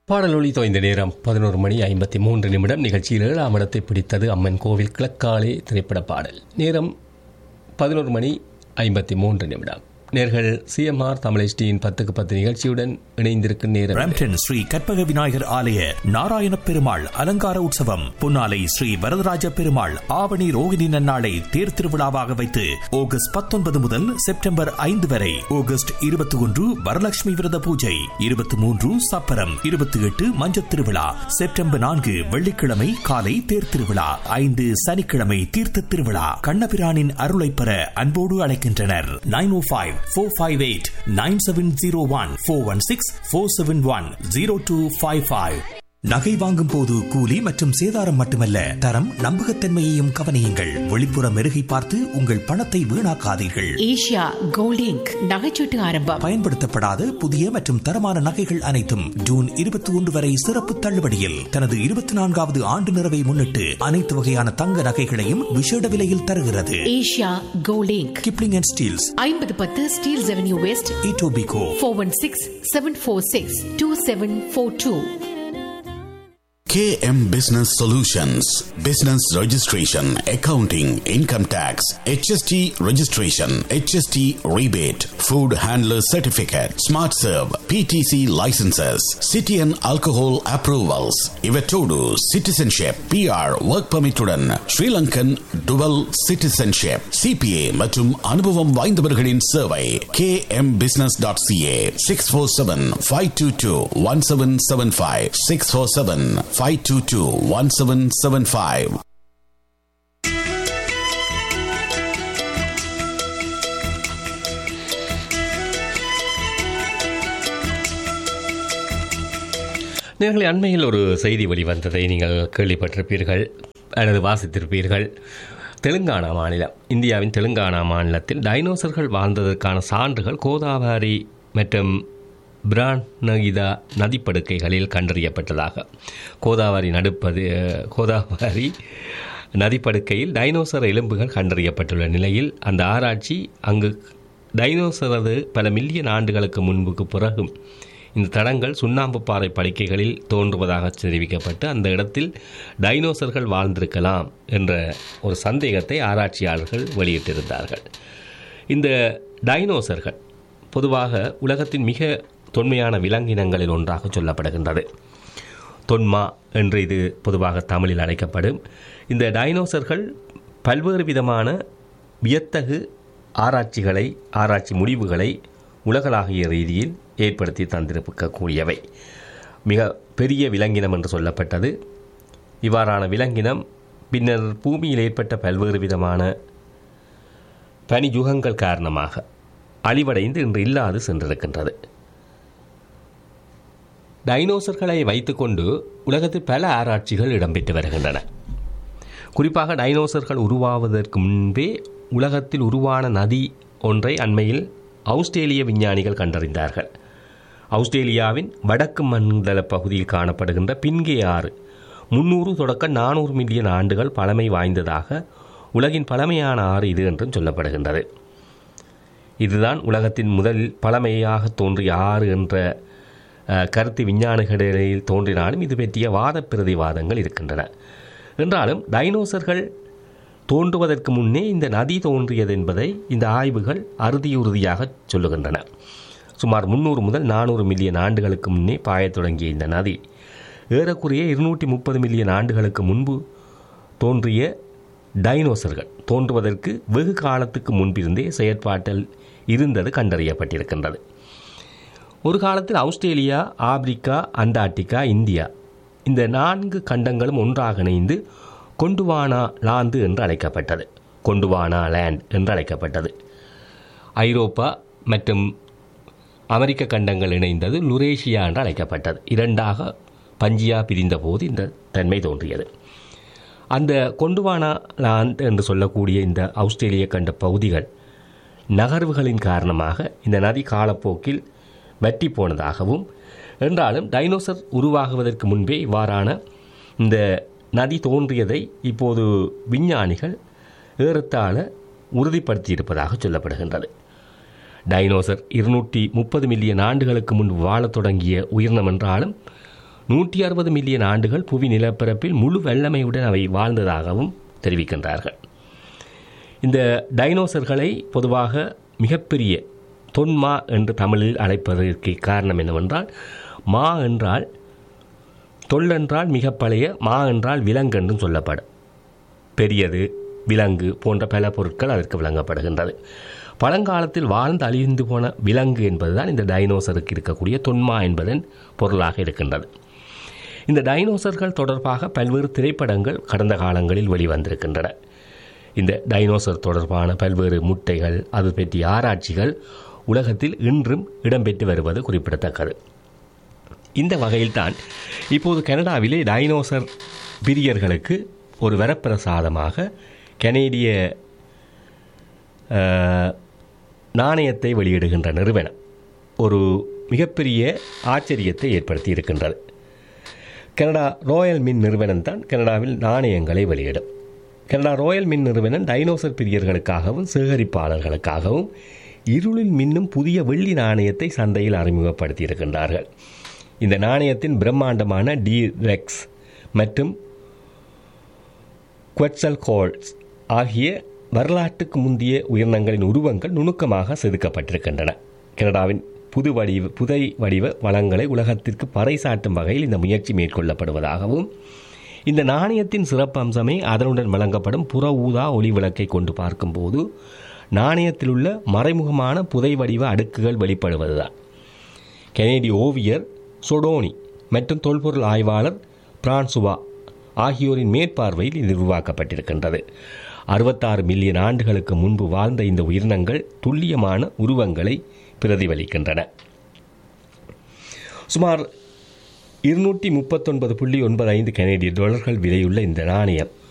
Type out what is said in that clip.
பாடல் ஒளி தோய்ந்த நேரம் பதினோரு மணி ஐம்பத்தி மூன்று நிமிடம் நிகழ்ச்சியில் ஏழாம் இடத்தை பிடித்தது அம்மன் கோவில் கிழக்காலே திரைப்பட பாடல் நேரம் பதினோரு மணி ஐம்பத்தி மூன்று நிமிடம் நேர்கள் சிஎம்ஆர் தமிழ்டியின் பத்துக்கு பத்து நிகழ்ச்சியுடன் இணைந்திருக்கும் நேரம் பிரம்டன் ஸ்ரீ கற்பக விநாயகர் ஆலய நாராயண பெருமாள் அலங்கார உற்சவம் புன்னாலை ஸ்ரீ வரதராஜ பெருமாள் ஆவணி ரோகிணி நன்னாளை தேர் திருவிழாவாக வைத்து ஆகஸ்ட் பத்தொன்பது முதல் செப்டம்பர் ஐந்து வரை ஆகஸ்ட் இருபத்தி ஒன்று வரலட்சுமி விரத பூஜை இருபத்தி மூன்று சப்பரம் இருபத்தி எட்டு மஞ்சத் திருவிழா செப்டம்பர் நான்கு வெள்ளிக்கிழமை காலை தேர் திருவிழா ஐந்து சனிக்கிழமை தீர்த்த திருவிழா கண்ணபிரானின் அருளை பெற அன்போடு அழைக்கின்றனர் nine O five four five eight nine seven zero one four one six four seven one zero two five five நகை வாங்கும் போது கூலி மற்றும் சேதாரம் மட்டுமல்ல தரம் நம்பகத்தன்மையையும் கவனியுங்கள் வெளிப்புற மெருகை பார்த்து உங்கள் பணத்தை வீணாக்காதீர்கள் ஏஷியா கோல்ட் இங்க் நகைச்சீட்டு ஆரம்பம் பயன்படுத்தப்படாத புதிய மற்றும் தரமான நகைகள் அனைத்தும் ஜூன் இருபத்தி ஒன்று வரை சிறப்பு தள்ளுபடியில் தனது இருபத்தி நான்காவது ஆண்டு நிறைவை முன்னிட்டு அனைத்து வகையான தங்க நகைகளையும் விசேட விலையில் தருகிறது Asia gold Inc Kipling and steels ஐம்பது பத்து steel revenue west Etobicoke four one six seven four six two seven four two KM Business Solutions Business Registration, Accounting, Income Tax, HST Registration, HST Rebate, Food Handler Certificate, Smart Serve, PTC Licenses, City and Alcohol Approvals, Ivetodu Citizenship, PR Work Permit உடன் Sri Lankan Dual Citizenship, CPA மற்றும் அனுபவம் வாய்ந்தவர்களின் சேவை kmbusiness.ca 647-522-1775 647-522-1775 நேர்களை அண்மையில் ஒரு செய்தி வெளிவந்ததை நீங்கள் கேள்விப்பட்டிருப்பீர்கள் அல்லது வாசித்திருப்பீர்கள் தெலுங்கானா மாநிலம் இந்தியாவின் தெலுங்கானா மாநிலத்தில் டைனோசர்கள் வாழ்ந்ததற்கான சான்றுகள் கோதாவரி மற்றும் பிரானகிதா நதிப்படுக்கைகளில் கண்டறியப்பட்டதாக கோதாவரி நடுப்பது கோதாவரி நதிப்படுக்கையில் டைனோசர் எலும்புகள் கண்டறியப்பட்டுள்ள நிலையில் அந்த ஆராய்ச்சி அங்கு டைனோசரது பல மில்லியன் ஆண்டுகளுக்கு முன்புக்கு பிறகும் இந்த தடங்கள் சுண்ணாம்பு பாறை படுக்கைகளில் தோன்றுவதாக தெரிவிக்கப்பட்டு அந்த இடத்தில் டைனோசர்கள் வாழ்ந்திருக்கலாம் என்ற ஒரு சந்தேகத்தை ஆராய்ச்சியாளர்கள் வெளியிட்டிருந்தார்கள் இந்த டைனோசர்கள் பொதுவாக உலகத்தின் மிக தொன்மையான விலங்கினங்களில் ஒன்றாக சொல்லப்படுகின்றது தொன்மா என்று இது பொதுவாக தமிழில் அழைக்கப்படும் இந்த டைனோசர்கள் பல்வேறு விதமான வியத்தகு ஆராய்ச்சிகளை ஆராய்ச்சி முடிவுகளை உலகளாகிய ரீதியில் ஏற்படுத்தி தந்திருக்கக்கூடியவை மிக பெரிய விலங்கினம் என்று சொல்லப்பட்டது இவ்வாறான விலங்கினம் பின்னர் பூமியில் ஏற்பட்ட பல்வேறு விதமான பனியுகங்கள் காரணமாக அழிவடைந்து இன்று இல்லாது சென்றிருக்கின்றது டைனோசர்களை வைத்துக்கொண்டு உலகத்தில் பல ஆராய்ச்சிகள் இடம்பெற்று வருகின்றன குறிப்பாக டைனோசர்கள் உருவாவதற்கு முன்பே உலகத்தில் உருவான நதி ஒன்றை அண்மையில் ஆஸ்திரேலிய விஞ்ஞானிகள் கண்டறிந்தார்கள் ஆஸ்திரேலியாவின் வடக்கு மண்டல பகுதியில் காணப்படுகின்ற பின்கே ஆறு முன்னூறு தொடக்க நானூறு மில்லியன் ஆண்டுகள் பழமை வாய்ந்ததாக உலகின் பழமையான ஆறு இது என்றும் சொல்லப்படுகின்றது இதுதான் உலகத்தின் முதல் பழமையாக தோன்றிய ஆறு என்ற கருத்து விஞ்ஞானிகளிடையில் தோன்றினாலும் இது பற்றிய வாத பிரதிவாதங்கள் இருக்கின்றன என்றாலும் டைனோசர்கள் தோன்றுவதற்கு முன்னே இந்த நதி தோன்றியது என்பதை இந்த ஆய்வுகள் அறுதியுறுதியாக சொல்லுகின்றன சுமார் முன்னூறு முதல் நானூறு மில்லியன் ஆண்டுகளுக்கு முன்னே பாயத் தொடங்கிய இந்த நதி ஏறக்குறைய இருநூற்றி முப்பது மில்லியன் ஆண்டுகளுக்கு முன்பு தோன்றிய டைனோசர்கள் தோன்றுவதற்கு வெகு காலத்துக்கு முன்பிருந்தே செயற்பாட்டில் இருந்தது கண்டறியப்பட்டிருக்கின்றது ஒரு காலத்தில் ஆஸ்திரேலியா ஆப்பிரிக்கா அண்டார்டிகா இந்தியா இந்த நான்கு கண்டங்களும் ஒன்றாக இணைந்து கொண்டுவானா லாந்து என்று அழைக்கப்பட்டது கொண்டுவானா லேண்ட் என்று அழைக்கப்பட்டது ஐரோப்பா மற்றும் அமெரிக்க கண்டங்கள் இணைந்தது லுரேஷியா என்று அழைக்கப்பட்டது இரண்டாக பஞ்சியா பிரிந்த போது இந்த தன்மை தோன்றியது அந்த கொண்டுவானா லாந்து என்று சொல்லக்கூடிய இந்த ஆஸ்திரேலிய கண்ட பகுதிகள் நகர்வுகளின் காரணமாக இந்த நதி காலப்போக்கில் வற்றி போனதாகவும் என்றாலும் டைனோசர் உருவாகுவதற்கு முன்பே இவ்வாறான இந்த நதி தோன்றியதை இப்போது விஞ்ஞானிகள் ஏறத்தாழ உறுதிப்படுத்தியிருப்பதாக சொல்லப்படுகின்றது டைனோசர் இருநூற்றி முப்பது மில்லியன் ஆண்டுகளுக்கு முன்பு வாழத் தொடங்கிய உயிரினம் என்றாலும் நூற்றி அறுபது மில்லியன் ஆண்டுகள் புவி நிலப்பரப்பில் முழு வெள்ளமையுடன் அவை வாழ்ந்ததாகவும் தெரிவிக்கின்றார்கள் இந்த டைனோசர்களை பொதுவாக மிகப்பெரிய தொன்மா என்று தமிழில் அழைப்பதற்கு காரணம் என்னவென்றால் மா என்றால் தொல்லென்றால் மிக பழைய மா என்றால் விலங்கு என்றும் சொல்லப்படும் பெரியது விலங்கு போன்ற பல பொருட்கள் அதற்கு விளங்கப்படுகின்றது பழங்காலத்தில் வாழ்ந்து அழிந்து போன விலங்கு என்பதுதான் இந்த டைனோசருக்கு இருக்கக்கூடிய தொன்மா என்பதன் பொருளாக இருக்கின்றது இந்த டைனோசர்கள் தொடர்பாக பல்வேறு திரைப்படங்கள் கடந்த காலங்களில் வெளிவந்திருக்கின்றன இந்த டைனோசர் தொடர்பான பல்வேறு முட்டைகள் அது பற்றிய ஆராய்ச்சிகள் உலகத்தில் இன்றும் இடம்பெற்று வருவது குறிப்பிடத்தக்கது இந்த வகையில்தான் இப்போது கனடாவிலே டைனோசர் பிரியர்களுக்கு ஒரு வரப்பிரசாதமாக கனேடிய அஹ், நாணயத்தை வெளியிடுகின்ற நிறுவனம் ஒரு மிகப்பெரிய ஆச்சரியத்தை ஏற்படுத்தி இருக்கின்றது கனடா ராயல் மின் நிறுவனம் தான் கனடாவில் நாணயங்களை வெளியிடும் கனடா ராயல் மின் நிறுவனம் டைனோசர் பிரியர்களுக்காகவும் சேகரிப்பாளர்களுக்காகவும் இருளில் மின்னும் புதிய வெள்ளி நாணயத்தை சந்தையில் அறிமுகப்படுத்தி இருக்கின்றார்கள் இந்த நாணயத்தின் பிரம்மாண்டமான டி ரெக்ஸ் மற்றும் குவெட்சல் கோல்ஸ் ஆகிய வரலாற்றுக்கு முந்தைய உயிரினங்களின் உருவங்கள் நுணுக்கமாக செதுக்கப்பட்டிருக்கின்றன கனடாவின் புது வடிவ புதை வடிவ வளங்களை உலகத்திற்கு பறைசாட்டும் வகையில் இந்த முயற்சி மேற்கொள்ளப்படுவதாகவும் இந்த நாணயத்தின் சிறப்பம்சமே அதனுடன் வழங்கப்படும் புற ஊதா ஒளி விளக்கை கொண்டு பார்க்கும்போது நாணயத்தில் உள்ள மறைமுகமான புதை வடிவ அடுக்குகள் வெளிப்படுவதுதான் கனேடிய ஓவியர் சொடோனி மற்றும் தொல்பொருள் ஆய்வாளர் பிரான்சுவா ஆகியோரின் மேற்பார்வையில் இது உருவாக்கப்பட்டிருக்கின்றது அறுபத்தாறு மில்லியன் ஆண்டுகளுக்கு முன்பு வாழ்ந்த இந்த உயிரினங்கள் துல்லியமான உருவங்களை பிரதிபலிக்கின்றன சுமார் இருநூற்றி முப்பத்தொன்பது புள்ளி ஒன்பது ஐந்து கனேடிய டாலர்கள் விலையுள்ள இந்த நாணயம்